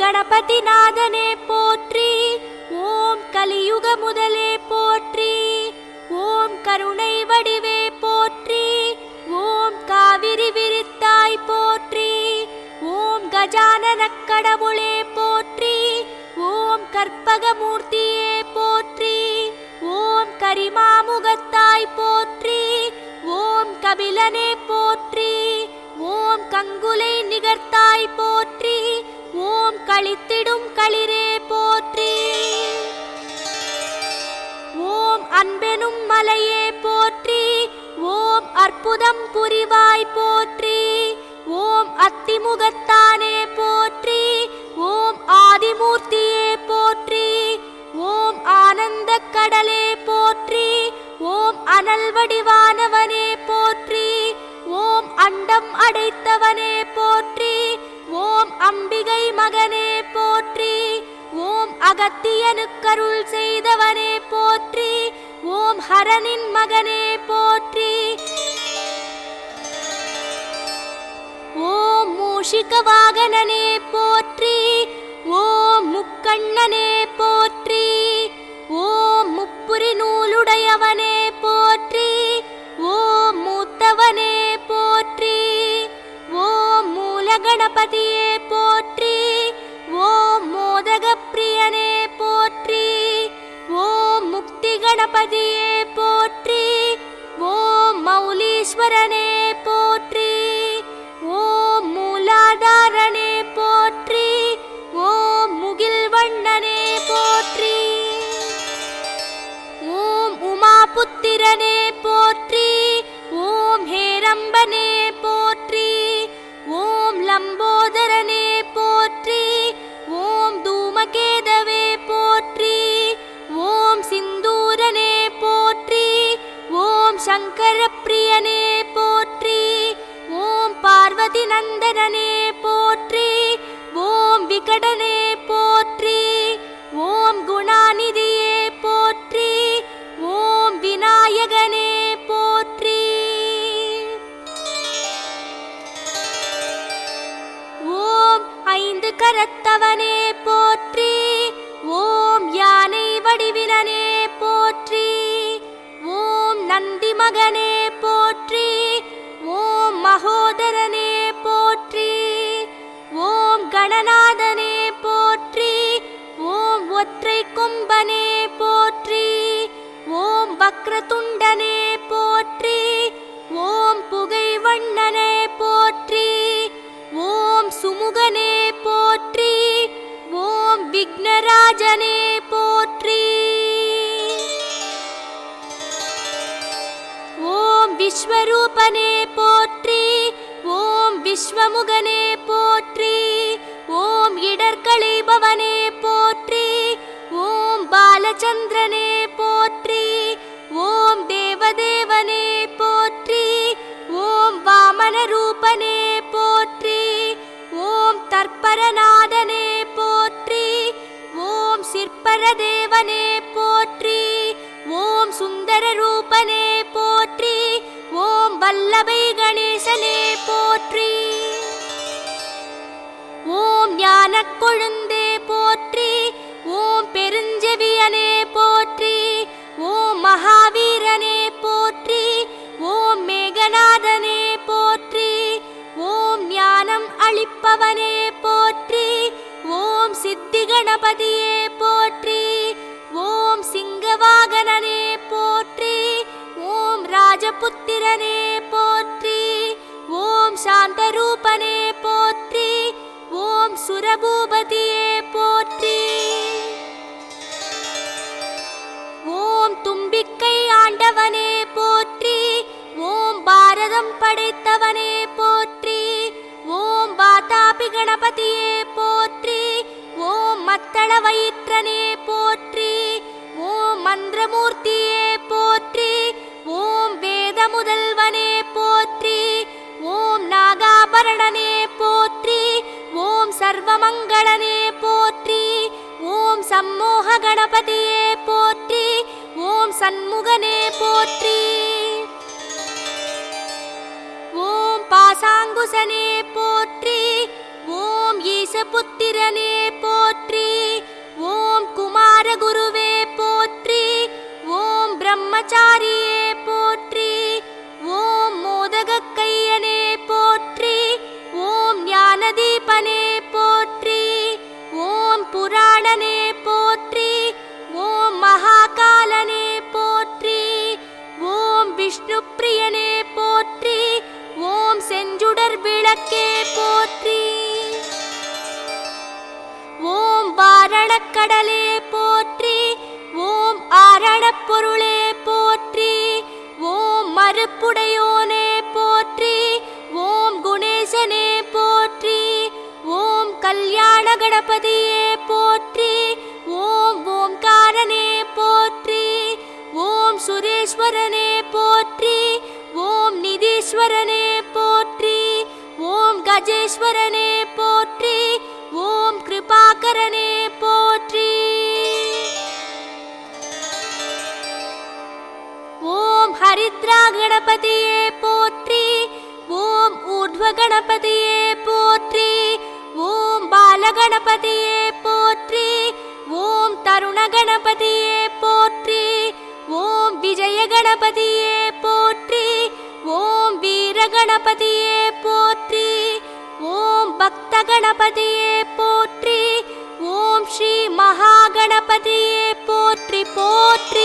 கணபதிநாதனே போற்றி ஓம் கலியுக முதலே போற்றி ஓம் கருணை வடிவே போற்றி ஓம் காவிரி விரித்தாய் போற்றி ஓம் கஜானனக் கடவுளே போற்றி ஓம் கற்பகமூர்த்தியே போற்றி ஓம் கரிமாமுகத்தாய் போற்றி ஓம் கபிலனே போற்றி ஓம் கங்குலை நிகர்த்தாய் போற்றி ஓம் களித்திடும் களிரே போற்றி ஓம் அன்பெனும் மலையே போற்றி ஓம் அற்புதம் புரிவாய் போற்றி ஓம் அத்திமுகத்தானே போற்றி ஓம் ஆதிமூர்த்தியே போற்றி ஓம் ஆனந்தக் கடலே போற்றி ஓம் அனல் வடிவானவனே போற்றி ஓம் அண்டம் அடைத்தவனே போற்றி ஓம் அம்பிகை மகனே போற்றி ஓம் அகத்தியனுக்கருள் செய்தவனே போற்றி ஓம் ஹரனின் மகனே போற்றி ஓம் மூஷிக வாகனனே போற்றி ஓம் முக்கண்ணனே போற்றி ஓம் முப்புரி நூலுடையவனே போற்றி ஓம் மூத்தவனே போற்றி ஓம் மூலகணபதியே போற்றி ஓம் மோதக பிரியனே போற்றி ஓம் முக்தி கணபதியே போற்றி ஓம் மௌலீஸ்வரனே போற்றி ஓம் மூலாதாரனே போற்றி ஓம் முகில்வண்ணனே போற்றி ஓம் உமாபுத்திரனே போற்றி ஓம் ஹேரம்பனே போற்றி ஓம் லம்போதரனே போற்றி ஓம் தூமகேதவே போற்றி ஓம் சிந்தூரனே போற்றி ஓம் சங்கரப்பிரியனே போற்றி ஓம் பார்வதி நந்தனனே போற்றி ஓம் விகடனே போற்றி ஓம் குணாநிதியே போற்றி ஓம் விநாயகனே போற்றி ஓம் ஐந்து கரத்தவனே போற்றி ஓம் யானை வடிவினனே போற்றி ஓம் நந்தி மகனே போற்றி ஓம் மகோதரனே போற்றி ஓம் கணநாதனே போற்றி ஓம் ஒற்றை கொம்பனே போற்றி ஓம் வக்ரதுண்டனே போற்றி ஓம் புகை வண்ணனே போற்றி ஓம் சுமுகனே போற்றி ஓம் விக்னராஜனே போற்றி ஓம் விஸ்வரூபனே போற்றி ஓம் விஸ்வமுகனே போற்றி ஓம் இடர்களைபவனே போற்றி ஓம் பாலச்சந்திரனே போற்றி ஓம் தேவதேவனே போற்றி ஓம் வாமன ரூபனே போற்றி ஓம் தற்பரநாதனே போற்றி ஓம் சிற்பரதேவனே போற்றி ஓம் சுந்தர ரூபனே போற்றி ஓம் வல்லபை கணேசனே போற்றி ஓம் ஞானக் கொழுந்தே போற்றி ஓம் பெருஞ்செவியனே போற்றி ஓம் மகாவீரனே போற்றி ஓம் மேகநாதனே போற்றி ஓம் ஞானம் அளிப்பவனே போற்றி ஓம் சித்தி கணபதியே போற்றி ஓம் சிங்கவாகனனே போற்றி ஓம் ராஜபுத்திரனே போற்றி ஓம் சாந்தரூபனே போற்றி ஓம் சுரபூபதியே போற்றி ஓம் தும்பிக்கை ஆண்டவனே போற்றி ஓம் பாரதம் படைத்தவனே போற்றி ஓம் வாதாபி கணபதியே போற்றி ஓம் மத்தள வயிற்றனே போற்றி ஓம் மந்திரமூர்த்தியே போற்றி ஓம் வேத முதல்வனே போற்றி ஓம் நாகாபரணனே போற்றி ஓம் சர்வமங்களனே போற்றி ஓம் சம்மோக கணபதியே போற்றி ஓம் சண்முகனே போற்றி ஓம் பாசாங்குசனே போற்றி ஓம் ஈசபுத்திரனே ஆச்சாரியே போற்றி ஓம் மோதகக் கையனே போற்றி ஓம் ஞானதீபனே போற்றி ஓம் புராணனே போற்றி ஓம் மகாகாலனே போற்றி ஓம் விஷ்ணு பிரியனே போற்றி ஓம் செஞ்சுடர் விளக்கே போற்றி ஓம் வாரணக்கடலே போற்றி ஓம் ஆரணப் பொருளே போற்றி ஓம் மறுப்புடையோனே போற்றி ஓம் குணேசனே போற்றி ஓம் கல்யாண கணபதியே போற்றி ஓம் ஓம்காரனே போற்றி ஓம் சுரேஸ்வரனே போற்றி ஓம் நிதீஸ்வரனே போற்றி ஓம் கஜேஸ்வரனே போற்றி ஓம் கிருபாகரனே போற்றி ஓம் ஹரித்ரா கணபதியே போற்றி ஓம் ஊர்ಧ್ವ கணபதியே போற்றி ஓம் பாலகணபதியே போற்றி ஓம் தருண கணபதியே போற்றி ஓம் விஜய கணபதியே போற்றி ஓம் வீர கணபதியே போற்றி ஓம் பக்த கணபதியே போற்றி ஓம் ஸ்ரீ மகாகணபதியே போற்றி போற்றி